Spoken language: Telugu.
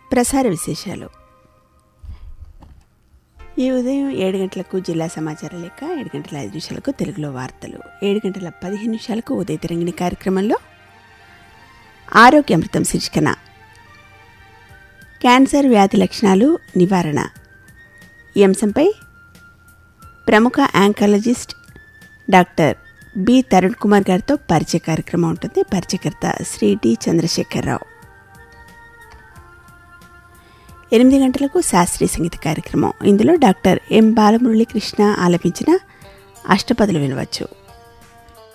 ప్రసార విశేషాలు ఈ ఉదయం ఏడు గంటలకు జిల్లా సమాచార లేఖ ఏడు గంటల ఐదు నిమిషాలకు తెలుగులో వార్తలు ఏడు గంటల పదిహేను నిమిషాలకు ఉదయ తిరంగిణి కార్యక్రమంలో ఆరోగ్యామృతం శీర్షికన క్యాన్సర్ వ్యాధి లక్షణాలు నివారణ ఈ అంశంపై ప్రముఖ oncologist doctor B Tarun Kumar గారితో పరిచయ కార్యక్రమం ఉంటుంది పరిచయకర్త శ్రీ డి చంద్రశేఖరరావు ఎనిమిది గంటలకు శాస్త్రీయ సంగీత కార్యక్రమం ఇందులో డాక్టర్ ఎం బాలమురళీకృష్ణ ఆలపించిన అష్టపదులు వినవచ్చు